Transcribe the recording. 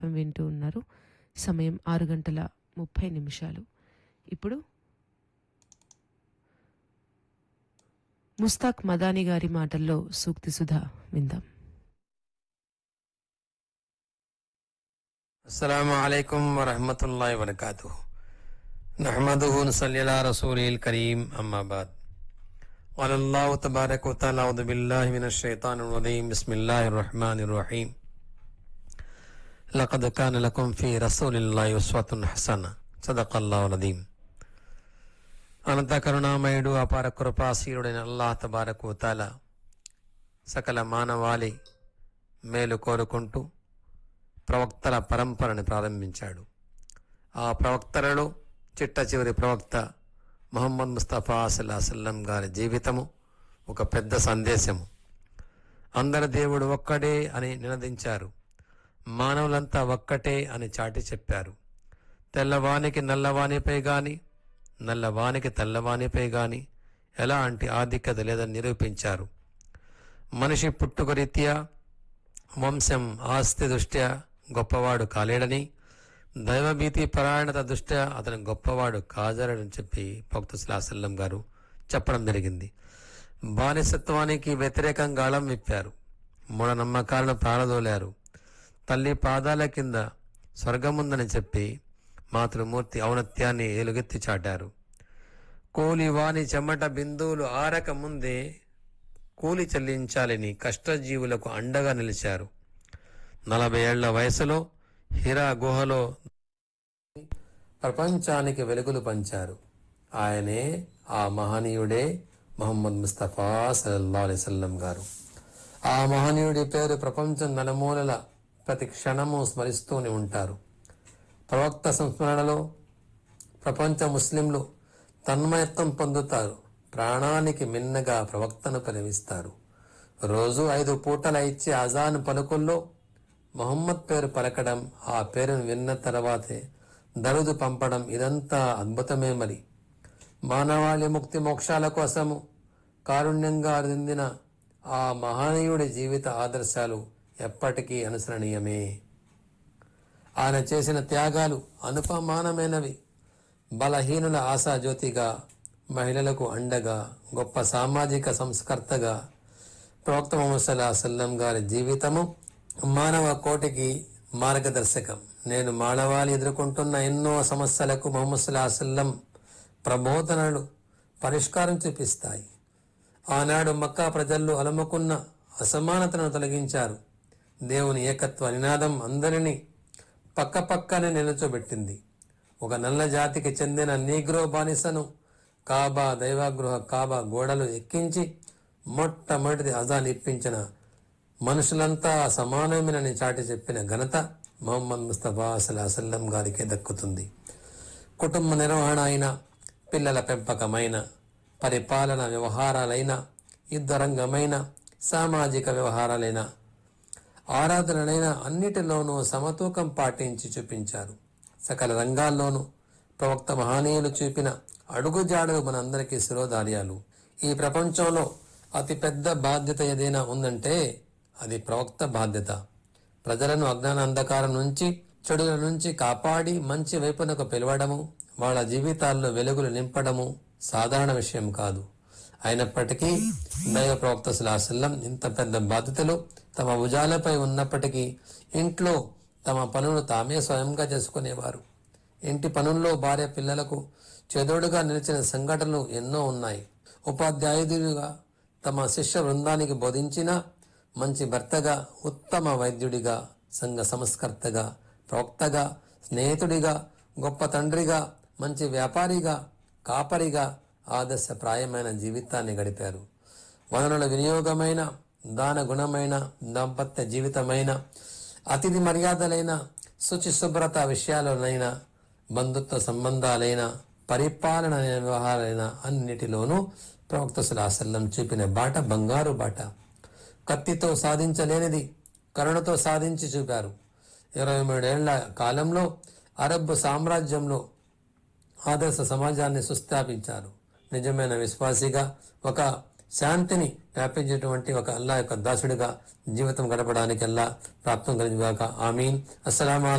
వింటూ ఉన్నారు సమయం ఆరు గంటల ముప్పై నిమిషాలు ఇప్పుడు ముస్తాక్ మదాని గారి మాటల్లో సూక్తి సుధా విందాం السلام عليكم ورحمة الله وبركاته نحمده ونصلي على رسوله الكريم أما بعد قال الله تبارك وتعالى أعوذ بالله من الشيطان الرجيم بسم الله الرحمن الرحيم لقد كان لكم في رسول الله أسوة حسنة صدق الله العظيم అనంత కరుణామయుడు అపార కృపాశీలుడైన అల్లాహ్ తబారకు తాల సకల మానవాళి మేలు కోరుకుంటూ ప్రవక్తల పరంపరని ప్రారంభించాడు ఆ ప్రవక్తలలో చిట్ట చివరి ప్రవక్త ముహమ్మద్ ముస్తఫా సల్లాహసల్లం గారి జీవితము ఒక పెద్ద సందేశము అందరి దేవుడు ఒక్కడే అని నినదించారు మానవులంతా ఒక్కటే అని చాటి చెప్పారు తెల్లవానికి నల్లవానిపై గాని నల్లవానికి తెల్లవానిపై గాని ఎలాంటి ఆధిక్యత లేదని నిరూపించారు మనిషి పుట్టుక రీత్యా వంశం ఆస్తి దృష్ట్యా గొప్పవాడు కాలేడని దైవభీతి పరాయణత దృష్ట్యా అతను గొప్పవాడు కాజారని చెప్పి భక్తు సులాసల్లం గారు చెప్పడం జరిగింది బానిసత్వానికి వ్యతిరేకంగా గాళం విప్పారు మూఢనమ్మకాలను ప్రాణదోలారు తల్లి పాదాల కింద స్వర్గముందని చెప్పి మాతృమూర్తి ఔన్నత్యాన్ని ఎలుగెత్తి చాటారు కూలి వాని చెమట బిందువులు ఆరక ముందే కూలి చెల్లించాలని కష్టజీవులకు అండగా నిలిచారు నలభై ఏళ్ల వయసులో హిరా గుహలో ప్రపంచానికి వెలుగులు పంచారు ఆయనే ఆ మహనీయుడే మొహమ్మద్ ముస్తఫా సల్లల్లాహు అలైహి వసల్లం గారు ఆ మహనీయుడి పేరు ప్రపంచం నలుమూలల ప్రతి క్షణము స్మరిస్తూనే ఉంటారు ప్రవక్త సంస్మరణలో ప్రపంచ ముస్లింలు తన్మయత్వం పొందుతారు ప్రాణానికి మిన్నగా ప్రవక్తను కనిపిస్తారు రోజు ఐదు పూటల ఇచ్చే అజాన్ పలుకుల్లో మొహమ్మద్ పేరు పలకడం ఆ పేరును విన్న తర్వాతే దరుదు పంపడం ఇదంతా అద్భుతమే మరి మానవాళి ముక్తి మోక్షాల కోసము కారుణ్యంగా అందిన ఆ మహనీయుడి జీవిత ఆదర్శాలు ఎప్పటికీ అనుసరణీయమే ఆయన చేసిన త్యాగాలు అనుపమానమైనవి బలహీనుల ఆశాజ్యోతిగా మహిళలకు అండగా గొప్ప సామాజిక సంస్కర్తగా ప్రవక్త ముహమ్మద్ సల్లా సల్లం గారి జీవితము మానవ కోటికి మార్గదర్శకం నేను మానవాళి ఎదుర్కొంటున్న ఎన్నో సమస్యలకు ముహమ్మద్ సల్లా సల్లం ప్రబోధనలు పరిష్కారం చూపిస్తాయి ఆనాడు మక్కా ప్రజల్లో అలముకున్న అసమానతను తొలగించారు దేవుని ఏకత్వ నినాదం అందరినీ పక్కపక్కనే నిలుచోబెట్టింది ఒక నల్ల జాతికి చెందిన నీగ్రో బానిసను కాబా దైవగృహ కాబా గోడలు ఎక్కించి మొట్టమొదటి అజాన్ ఇప్పించిన మనుషులంతా సమానమేనని చాటి చెప్పిన ఘనత మొహమ్మద్ ముస్తఫా సల్లాహసల్లం గారికే దక్కుతుంది కుటుంబ నిర్వహణ అయిన పిల్లల పెంపకమైన పరిపాలన వ్యవహారాలైన యుద్ధరంగమైన సామాజిక వ్యవహారాలైన ఆరాధనలైన అన్నిటిలోనూ సమతూకం పాటించి చూపించారు సకల రంగాల్లోనూ ప్రవక్త మహనీయులు చూపిన అడుగుజాడలు మనందరికీ శిరోధార్యాలు ఈ ప్రపంచంలో అతి పెద్ద బాధ్యత ఏదైనా ఉందంటే అది ప్రవక్త బాధ్యత ప్రజలను అజ్ఞాన అంధకారం నుంచి చెడుల నుంచి కాపాడి మంచి వైపునకు పిలవడము వాళ్ళ జీవితాల్లో వెలుగులు నింపడము సాధారణ విషయం కాదు అయినప్పటికీ దైవ ప్రవక్త సులాసల్లం ఇంత పెద్ద బాధ్యతలు తమ భుజాలపై ఉన్నప్పటికీ ఇంట్లో తమ పనులు తామే స్వయంగా చేసుకునేవారు ఇంటి పనుల్లో భార్య పిల్లలకు చెదోడుగా నిలిచిన సంఘటనలు ఎన్నో ఉన్నాయి ఉపాధ్యాయుడిగా తమ శిష్య బృందానికి బోధించిన మంచి భర్తగా ఉత్తమ వైద్యుడిగా సంఘ సంస్కర్తగా ప్రవక్తగా స్నేహితుడిగా గొప్ప తండ్రిగా మంచి వ్యాపారిగా కాపరిగా ఆదర్శప్రాయమైన జీవితాన్ని గడిపారు వనరుల వినియోగమైన దాన గుణమైన దాంపత్య జీవితమైన అతిథి మర్యాదలైన శుచి శుభ్రత విషయాలనైనా బంధుత్వ సంబంధాలైన పరిపాలన వ్యవహారాలైన అన్నిటిలోనూ ప్రవక్త సులాసల్లం చూపిన బాట బంగారు బాట కత్తితో సాధించలేనిది కరుణతో సాధించి చూపారు ఇరవై మూడేళ్ల కాలంలో అరబ్ సామ్రాజ్యంలో ఆదర్శ సమాజాన్ని సుస్థాపించారు నిజమైన విశ్వాసిగా ఒక శాంతిని వ్యాపించేటువంటి ఒక అల్లా యొక్క దాసుడిగా జీవితం గడపడానికి అల్లా ప్రాప్తం కలిగాక ఆమీన్ అస్సలం